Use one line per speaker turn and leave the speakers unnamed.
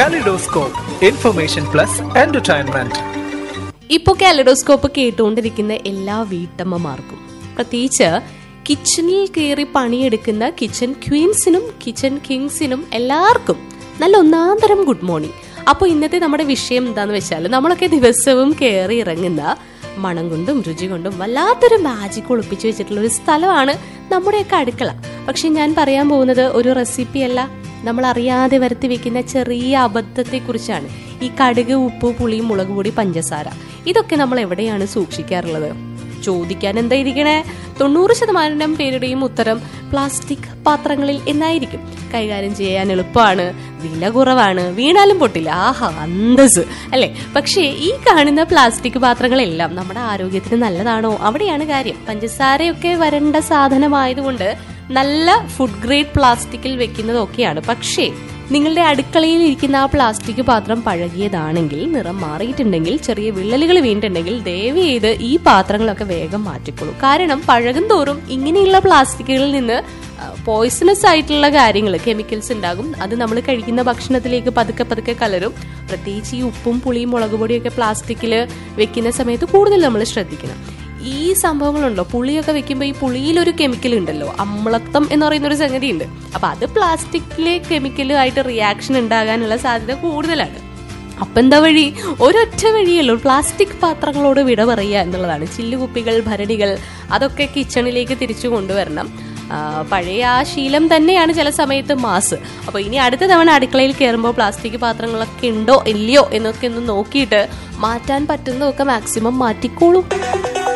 Kaleidoscope, information plus entertainment.
ഇപ്പോൾ kaleidoscope കേട്ടുകൊണ്ടിരിക്കുന്ന എല്ലാ വീട്ടമ്മമാർക്കും പ്രത്യേകിച്ച് കിച്ചണിൽ കയറി പണിയെടുക്കുന്ന കിച്ചൺ ക്വീൻസിനും കിച്ചൺ കിങ്സിനും എല്ലാവർക്കും നല്ല ഒന്നാന്തരം ഗുഡ് മോർണിംഗ് അപ്പോൾ ഇന്നത്തെ നമ്മുടെ വിഷയം എന്താന്ന് വെച്ചാൽ നമ്മളൊക്കെ ദിവസവും കയറി ഇറങ്ങുന്ന മണം കൊണ്ടും രുചി കൊണ്ടും വല്ലാത്തൊരു മാജിക് ഒളിപ്പിച്ചു വെച്ചിട്ടുള്ള ഒരു സ്ഥലമാണ് നമ്മുടെയൊക്കെ അടുക്കള പക്ഷെ ഞാൻ പറയാൻ പോകുന്നത് ഒരു റെസിപ്പി അല്ല നമ്മൾ അറിയാതെ വരുത്തി വെക്കുന്ന ചെറിയ അബദ്ധത്തെ കുറിച്ചാണ് ഈ കടുക് ഉപ്പ് പുളി മുളക് പൊടി പഞ്ചസാര ഇതൊക്കെ നമ്മൾ എവിടെയാണ് സൂക്ഷിക്കാറുള്ളത് ചോദിക്കാൻ എന്താ ഇരിക്കണേ തൊണ്ണൂറ് ശതമാനം പേരുടെയും ഉത്തരം പ്ലാസ്റ്റിക് പാത്രങ്ങളിൽ എന്നായിരിക്കും കൈകാര്യം ചെയ്യാൻ എളുപ്പമാണ് വില കുറവാണ് വീണാലും പൊട്ടില്ല ആഹാ അന്തസ് അല്ലെ പക്ഷേ ഈ കാണുന്ന പ്ലാസ്റ്റിക് പാത്രങ്ങളെല്ലാം നമ്മുടെ ആരോഗ്യത്തിന് നല്ലതാണോ അവിടെയാണ് കാര്യം പഞ്ചസാരയൊക്കെ വരേണ്ട സാധനമായതുകൊണ്ട് നല്ല ഫുഡ് ഗ്രേഡ് പ്ലാസ്റ്റിക്കിൽ വെക്കുന്നതൊക്കെയാണ് പക്ഷേ നിങ്ങളുടെ അടുക്കളയിൽ ഇരിക്കുന്ന ആ പ്ലാസ്റ്റിക് പാത്രം പഴകിയതാണെങ്കിൽ നിറം മാറിയിട്ടുണ്ടെങ്കിൽ ചെറിയ വിള്ളലുകൾ വീണിട്ടുണ്ടെങ്കിൽ ദയവ് ചെയ്ത് ഈ പാത്രങ്ങളൊക്കെ വേഗം മാറ്റിക്കോളൂ കാരണം പഴകും തോറും ഇങ്ങനെയുള്ള പ്ലാസ്റ്റിക്കുകളിൽ നിന്ന് പോയിസണസ് ആയിട്ടുള്ള കാര്യങ്ങൾ കെമിക്കൽസ് ഉണ്ടാകും അത് നമ്മൾ കഴിക്കുന്ന ഭക്ഷണത്തിലേക്ക് പതുക്കെ പതുക്കെ കലരും പ്രത്യേകിച്ച് ഈ ഉപ്പും പുളിയും മുളക് പൊടിയൊക്കെ പ്ലാസ്റ്റിക്കിൽ വെക്കുന്ന സമയത്ത് കൂടുതൽ നമ്മൾ ശ്രദ്ധിക്കണം ഈ സംഭവങ്ങളുണ്ടോ പുളിയൊക്കെ വെക്കുമ്പോൾ ഈ പുളിയിലൊരു കെമിക്കൽ ഉണ്ടല്ലോ അമ്ലത്വം എന്ന് പറയുന്ന ഒരു സംഗതി ഉണ്ട് അപ്പൊ അത് പ്ലാസ്റ്റിക്കിലെ കെമിക്കലുമായിട്ട് റിയാക്ഷൻ ഉണ്ടാകാനുള്ള സാധ്യത കൂടുതലാണ് അപ്പൊ എന്താ വഴി ഒരൊറ്റ വഴിയല്ലോ പ്ലാസ്റ്റിക് പാത്രങ്ങളോട് വിട പറയുക എന്നുള്ളതാണ് ചില്ലുകുപ്പികൾ ഭരണികൾ അതൊക്കെ കിച്ചണിലേക്ക് തിരിച്ചു കൊണ്ടുവരണം ആ, പഴയ ആ ശീലം തന്നെയാണ് ചില സമയത്ത് മാസ് അപ്പൊ ഇനി അടുത്ത തവണ അടുക്കളയിൽ കയറുമ്പോൾ പ്ലാസ്റ്റിക് പാത്രങ്ങളൊക്കെ ഉണ്ടോ ഇല്ലയോ എന്നൊക്കെ ഒന്ന് നോക്കിയിട്ട് മാറ്റാൻ പറ്റുന്നതൊക്കെ മാക്സിമം മാറ്റിക്കോളൂ